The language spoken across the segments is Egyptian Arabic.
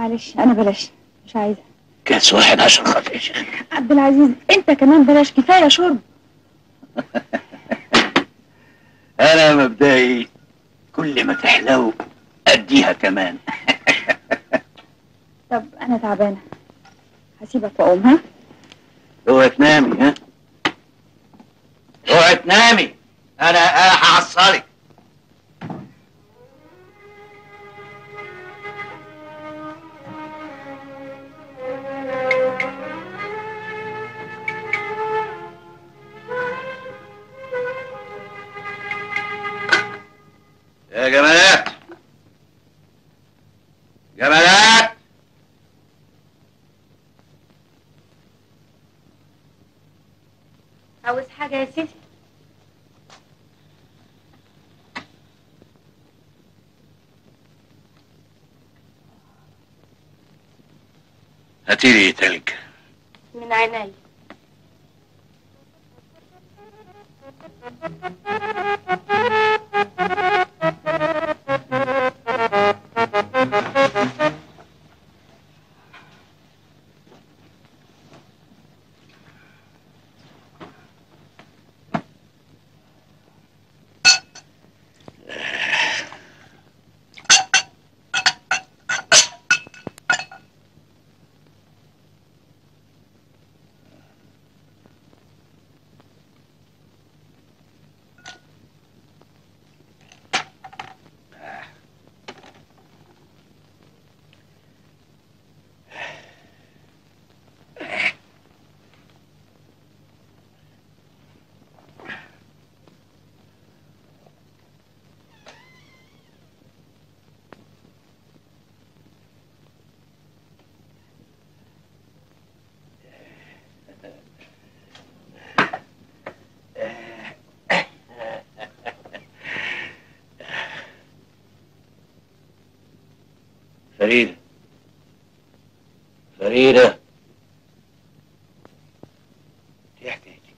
معلش انا بلاش مش عايزه كاس واحد عشان خاطر يا شيخ عبد العزيز انت كمان بلاش كفايه شرب انا مبدئي كل ما تحلو اديها كمان طب انا تعبانه هسيبك واقوم ها اوعي تنامي ها اوعي تنامي انا انا هعصرك يا جمالات جمالات عاوز حاجه يا سيدي هاتيلي تلج من عيني فريدة فريدة دي حكايتي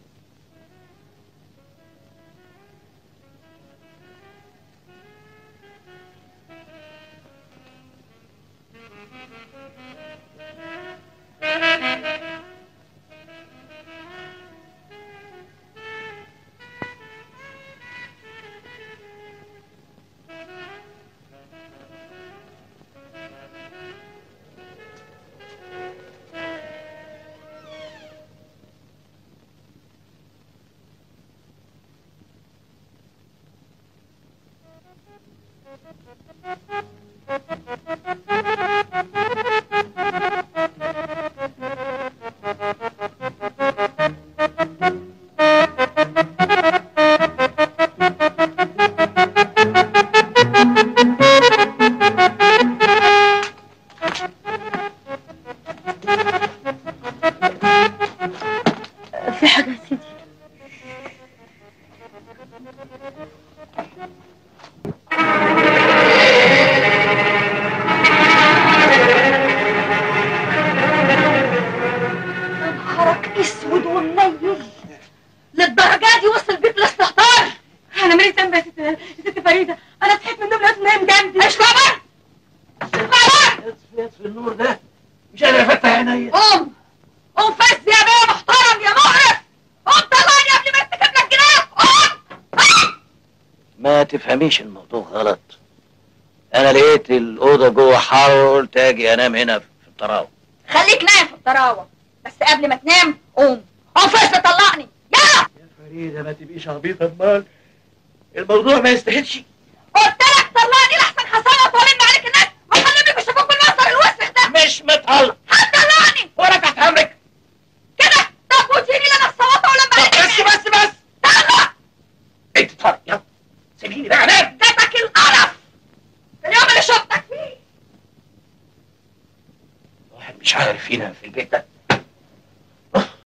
في حاجه يا سيدي نهارك اسود ومنيل للدرجه دي وصل بيك الاستهتار انا مالي ذنب يا ست يا ست فريده انا صحيت من النوم لقيت نايم جنبي مش خبر في النور ده مش قادر افتح عينيا قوم قوم فز يا بيه محترم يا مقرف قوم طلعني قبل ما يرتكب لك جناح قوم قوم ما تفهميش الموضوع غلط انا لقيت الاوضه جوه حر وقلت اجي انام هنا في الطراوه خليك نايم في الطراوه بس قبل ما تنام قوم قوم فز طلعني يلا يا فريده ما تبقيش عبيطه امال الموضوع ما يستاهلش قلت لك طلعني لحسن حصانه طالب عليك الناس وحلمك يشوفوك بالمنظر الوسخ ده مش متعلق هتطلعني وانا تحت امرك كده طب وتيجي لنا الصوابه ولما عليك بس بس بس طلع انت اتفرج يلا سيبيني بقى انام جاتك القرف اليوم اللي شفتك فيه واحد مش عارف ينام في البيت ده